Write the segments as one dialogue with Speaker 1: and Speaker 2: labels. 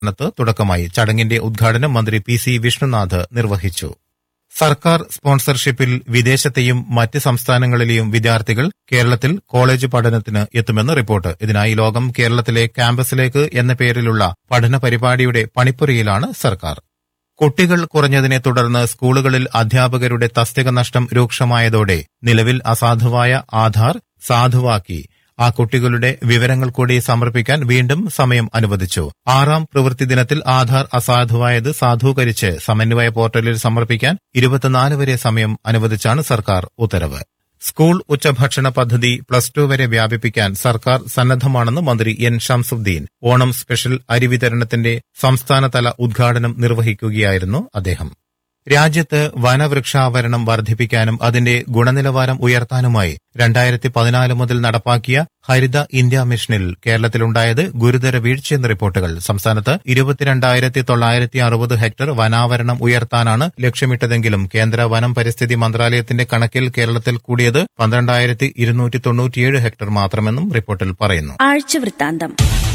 Speaker 1: ത്ത് തുടക്കമായി ചടങ്ങിന്റെ ഉദ്ഘാടനം മന്ത്രി പി സി വിഷ്ണുനാഥ് നിർവഹിച്ചു സർക്കാർ സ്പോൺസർഷിപ്പിൽ വിദേശത്തെയും മറ്റ് സംസ്ഥാനങ്ങളിലെയും വിദ്യാർത്ഥികൾ കേരളത്തിൽ കോളേജ് പഠനത്തിന് എത്തുമെന്ന് റിപ്പോർട്ട് ഇതിനായി ലോകം കേരളത്തിലെ ക്യാമ്പസിലേക്ക് എന്ന പേരിലുള്ള പഠന പരിപാടിയുടെ പണിപ്പുരയിലാണ് സർക്കാർ കുട്ടികൾ കുറഞ്ഞതിനെ തുടർന്ന് സ്കൂളുകളിൽ അധ്യാപകരുടെ തസ്തിക നഷ്ടം രൂക്ഷമായതോടെ നിലവിൽ അസാധുവായ ആധാർ സാധുവാക്കി ആ കുട്ടികളുടെ വിവരങ്ങൾ കൂടി സമർപ്പിക്കാൻ വീണ്ടും സമയം അനുവദിച്ചു ആറാം പ്രവൃത്തി ദിനത്തിൽ ആധാർ അസാധുവായത് സാധൂകരിച്ച് സമന്വയ പോർട്ടലിൽ സമർപ്പിക്കാൻ ഇരുപത്തിനാല് വരെ സമയം അനുവദിച്ചാണ് സർക്കാർ ഉത്തരവ് സ്കൂൾ ഉച്ചഭക്ഷണ പദ്ധതി പ്ലസ് ടു വരെ വ്യാപിപ്പിക്കാൻ സർക്കാർ സന്നദ്ധമാണെന്ന് മന്ത്രി എൻ ഷംസുദ്ദീൻ ഓണം സ്പെഷ്യൽ അരി വിതരണത്തിന്റെ സംസ്ഥാനതല ഉദ്ഘാടനം നിർവഹിക്കുകയായിരുന്നു അദ്ദേഹം രാജ്യത്ത് വനവൃക്ഷാവരണം വർദ്ധിപ്പിക്കാനും അതിന്റെ ഗുണനിലവാരം ഉയർത്താനുമായി രണ്ടായിരത്തി പതിനാല് മുതൽ നടപ്പാക്കിയ ഹരിത ഇന്ത്യ മിഷനിൽ കേരളത്തിലുണ്ടായത് ഗുരുതര വീഴ്ചയെന്ന് റിപ്പോർട്ടുകൾ സംസ്ഥാനത്ത് ഇരുപത്തിരണ്ടായിരത്തി തൊള്ളായിരത്തി അറുപത് ഹെക്ടർ വനാവരണം ഉയർത്താനാണ് ലക്ഷ്യമിട്ടതെങ്കിലും കേന്ദ്ര വനം പരിസ്ഥിതി മന്ത്രാലയത്തിന്റെ കണക്കിൽ കേരളത്തിൽ കൂടിയത് പന്ത്രണ്ടായിരത്തി ഇരുന്നൂറ്റി തൊണ്ണൂറ്റിയേഴ് ഹെക്ടർ മാത്രമെന്നും റിപ്പോർട്ടിൽ പറയുന്നു
Speaker 2: ആഴ്ചവൃത്താന്തം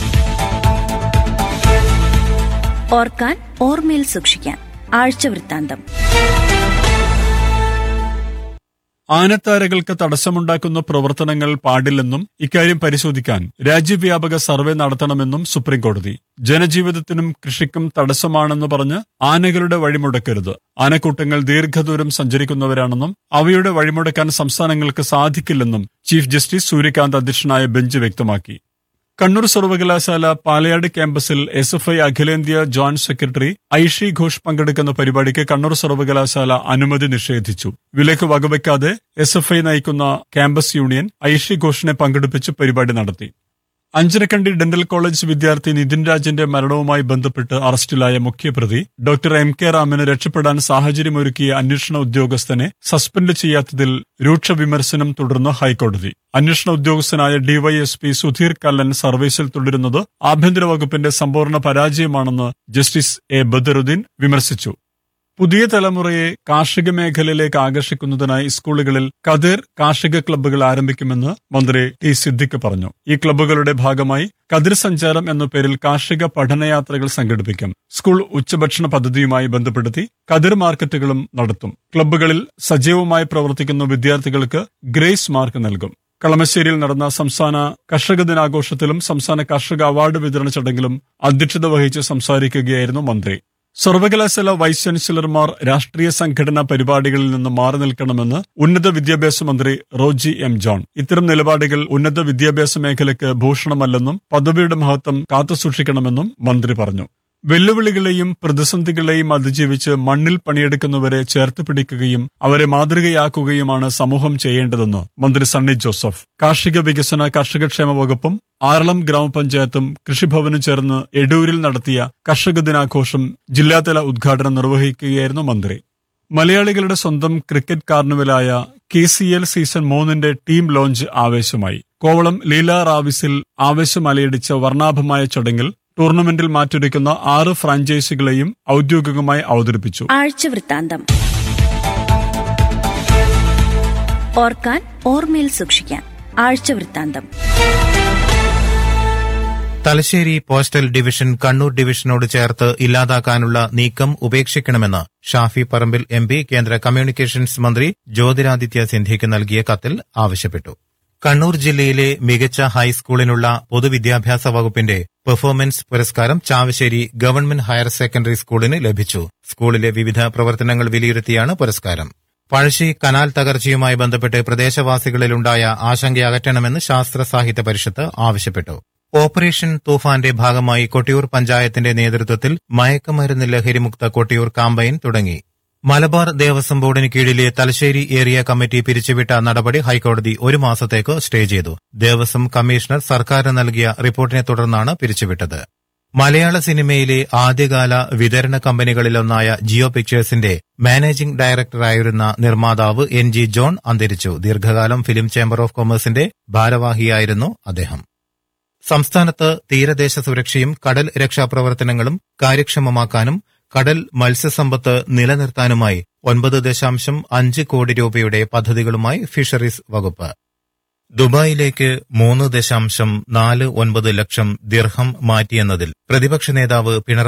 Speaker 2: ഓർക്കാൻ ഓർമ്മയിൽ സൂക്ഷിക്കാൻ ആഴ്ചവൃത്താന്തം
Speaker 3: ആനത്താരകൾക്ക് തടസ്സമുണ്ടാക്കുന്ന പ്രവർത്തനങ്ങൾ പാടില്ലെന്നും ഇക്കാര്യം പരിശോധിക്കാൻ രാജ്യവ്യാപക സർവേ നടത്തണമെന്നും സുപ്രീംകോടതി ജനജീവിതത്തിനും കൃഷിക്കും തടസ്സമാണെന്ന് പറഞ്ഞ് ആനകളുടെ വഴിമുടക്കരുത് ആനക്കൂട്ടങ്ങൾ ദീർഘദൂരം സഞ്ചരിക്കുന്നവരാണെന്നും അവയുടെ വഴിമുടക്കാൻ സംസ്ഥാനങ്ങൾക്ക് സാധിക്കില്ലെന്നും ചീഫ് ജസ്റ്റിസ് സൂര്യകാന്ത് അധ്യക്ഷനായ ബെഞ്ച് വ്യക്തമാക്കി കണ്ണൂർ സർവകലാശാല പാലയാട് ക്യാമ്പസിൽ എസ് എഫ് ഐ അഖിലേന്ത്യാ ജോയിന്റ് സെക്രട്ടറി ഐഷി ഘോഷ് പങ്കെടുക്കുന്ന പരിപാടിക്ക് കണ്ണൂർ സർവകലാശാല അനുമതി നിഷേധിച്ചു വിലക്ക് വകവയ്ക്കാതെ എസ് എഫ് ഐ നയിക്കുന്ന ക്യാമ്പസ് യൂണിയൻ ഐഷി ഘോഷിനെ പങ്കെടുപ്പിച്ച് പരിപാടി നടത്തി അഞ്ചരക്കണ്ടി ഡെന്റൽ കോളേജ് വിദ്യാർത്ഥി നിതിൻ രാജിന്റെ മരണവുമായി ബന്ധപ്പെട്ട് അറസ്റ്റിലായ മുഖ്യപ്രതി ഡോക്ടർ എം കെ രാമന് രക്ഷപ്പെടാൻ സാഹചര്യമൊരുക്കിയ അന്വേഷണ ഉദ്യോഗസ്ഥനെ സസ്പെൻഡ് ചെയ്യാത്തതിൽ രൂക്ഷ വിമർശനം തുടർന്ന് ഹൈക്കോടതി അന്വേഷണ ഉദ്യോഗസ്ഥനായ ഡിവൈഎസ്പി സുധീർ കല്ലൻ സർവീസിൽ തുടരുന്നത് ആഭ്യന്തര വകുപ്പിന്റെ സമ്പൂർണ്ണ പരാജയമാണെന്ന് ജസ്റ്റിസ് എ ബദറുദ്ദീൻ വിമർശിച്ചു പുതിയ തലമുറയെ കാർഷിക മേഖലയിലേക്ക് ആകർഷിക്കുന്നതിനായി സ്കൂളുകളിൽ കതിർ കാർഷിക ക്ലബ്ബുകൾ ആരംഭിക്കുമെന്ന് മന്ത്രി ടി സിദ്ദിഖ് പറഞ്ഞു ഈ ക്ലബ്ബുകളുടെ ഭാഗമായി കതിർ സഞ്ചാരം എന്ന പേരിൽ കാർഷിക പഠനയാത്രകൾ സംഘടിപ്പിക്കും സ്കൂൾ ഉച്ചഭക്ഷണ പദ്ധതിയുമായി ബന്ധപ്പെടുത്തി കതിർ മാർക്കറ്റുകളും നടത്തും ക്ലബ്ബുകളിൽ സജീവമായി പ്രവർത്തിക്കുന്ന വിദ്യാർത്ഥികൾക്ക് ഗ്രേസ് മാർക്ക് നൽകും കളമശ്ശേരിയിൽ നടന്ന സംസ്ഥാന കർഷക ദിനാഘോഷത്തിലും സംസ്ഥാന കർഷക അവാർഡ് വിതരണ ചടങ്ങിലും അധ്യക്ഷത വഹിച്ച് സംസാരിക്കുകയായിരുന്നു മന്ത്രി സർവകലാശാല വൈസ് ചാൻസലർമാർ രാഷ്ട്രീയ സംഘടനാ പരിപാടികളിൽ നിന്ന് മാറി നിൽക്കണമെന്ന് ഉന്നത വിദ്യാഭ്യാസ മന്ത്രി റോജി എം ജോൺ ഇത്തരം നിലപാടുകൾ ഉന്നത വിദ്യാഭ്യാസ മേഖലയ്ക്ക് ഭൂഷണമല്ലെന്നും പദവിയുടെ മഹത്വം കാത്തുസൂക്ഷിക്കണമെന്നും മന്ത്രി പറഞ്ഞു വെല്ലുവിളികളെയും പ്രതിസന്ധികളെയും അതിജീവിച്ച് മണ്ണിൽ പണിയെടുക്കുന്നവരെ ചേർത്ത് പിടിക്കുകയും അവരെ മാതൃകയാക്കുകയുമാണ് സമൂഹം ചെയ്യേണ്ടതെന്ന് മന്ത്രി സണ്ണി ജോസഫ് കാർഷിക വികസന കർഷകക്ഷേമ വകുപ്പും ആറളം ഗ്രാമപഞ്ചായത്തും കൃഷിഭവനും ചേർന്ന് എടൂരിൽ നടത്തിയ കർഷക ദിനാഘോഷം ജില്ലാതല ഉദ്ഘാടനം നിർവഹിക്കുകയായിരുന്നു മന്ത്രി മലയാളികളുടെ സ്വന്തം ക്രിക്കറ്റ് കാർണിവലായ കെ സി എൽ സീസൺ മൂന്നിന്റെ ടീം ലോഞ്ച് ആവേശമായി കോവളം ലീല റാവിസിൽ ആവേശം അലയടിച്ച വർണ്ണാഭമായ ചടങ്ങിൽ ടൂർണമെന്റിൽ മാറ്റൊരുക്കുന്ന ആറ് ഫ്രാഞ്ചൈസികളെയും ഔദ്യോഗികമായി അവതരിപ്പിച്ചു
Speaker 2: ആഴ്ചവൃത്താന്തം ഓർക്കാൻ ഓർമ്മയിൽ സൂക്ഷിക്കാൻ ആഴ്ചവൃത്താന്തം
Speaker 1: തലശ്ശേരി പോസ്റ്റൽ ഡിവിഷൻ കണ്ണൂർ ഡിവിഷനോട് ചേർത്ത് ഇല്ലാതാക്കാനുള്ള നീക്കം ഉപേക്ഷിക്കണമെന്ന് ഷാഫി പറമ്പിൽ എം പി കേന്ദ്ര കമ്മ്യൂണിക്കേഷൻസ് മന്ത്രി ജ്യോതിരാദിത്യ സിന്ധ്യയ്ക്ക് നൽകിയ കത്തിൽ ആവശ്യപ്പെട്ടു കണ്ണൂർ ജില്ലയിലെ മികച്ച ഹൈസ്കൂളിനുള്ള പൊതുവിദ്യാഭ്യാസ വകുപ്പിന്റെ പെർഫോമൻസ് പുരസ്കാരം ചാവശ്ശേരി ഗവൺമെന്റ് ഹയർ സെക്കൻഡറി സ്കൂളിന് ലഭിച്ചു സ്കൂളിലെ വിവിധ പ്രവർത്തനങ്ങൾ വിലയിരുത്തിയാണ് പുരസ്കാരം പഴശ്ശി കനാൽ തകർച്ചയുമായി ബന്ധപ്പെട്ട് പ്രദേശവാസികളിലുണ്ടായ ആശങ്ക അകറ്റണമെന്ന് ശാസ്ത്ര സാഹിത്യ പരിഷത്ത് ആവശ്യപ്പെട്ടു ഓപ്പറേഷൻ തൂഫാന്റെ ഭാഗമായി കൊട്ടിയൂർ പഞ്ചായത്തിന്റെ നേതൃത്വത്തിൽ മയക്കുമരുന്ന് ലഹരിമുക്ത കൊട്ടിയൂർ കാമ്പയിൻ തുടങ്ങി മലബാർ ദേവസ്വം ബോർഡിന് കീഴിലെ തലശ്ശേരി ഏരിയ കമ്മിറ്റി പിരിച്ചുവിട്ട നടപടി ഹൈക്കോടതി ഒരു മാസത്തേക്ക് സ്റ്റേ ചെയ്തു ദേവസ്വം കമ്മീഷണർ സർക്കാരിന് നൽകിയ റിപ്പോർട്ടിനെ തുടർന്നാണ് പിരിച്ചുവിട്ടത് മലയാള സിനിമയിലെ ആദ്യകാല വിതരണ കമ്പനികളിലൊന്നായ ജിയോ പിക്ചേഴ്സിന്റെ മാനേജിംഗ് ഡയറക്ടറായിരുന്ന നിർമ്മാതാവ് എൻ ജി ജോൺ അന്തരിച്ചു ദീർഘകാലം ഫിലിം ചേംബർ ഓഫ് കൊമേഴ്സിന്റെ ഭാരവാഹിയായിരുന്നു അദ്ദേഹം സംസ്ഥാനത്ത് തീരദേശ സുരക്ഷയും കടൽ രക്ഷാപ്രവർത്തനങ്ങളും കാര്യക്ഷമമാക്കാനും കടൽ മത്സ്യസമ്പത്ത് നിലനിർത്താനുമായി ഒൻപത് ദശാംശം അഞ്ച് കോടി രൂപയുടെ പദ്ധതികളുമായി ഫിഷറീസ് വകുപ്പ് ദുബായിലേക്ക് മൂന്ന് ദശാംശം നാല് ഒൻപത് ലക്ഷം ദിർഹം മാറ്റിയെന്നതിൽ പ്രതിപക്ഷ നേതാവ് പിണറായി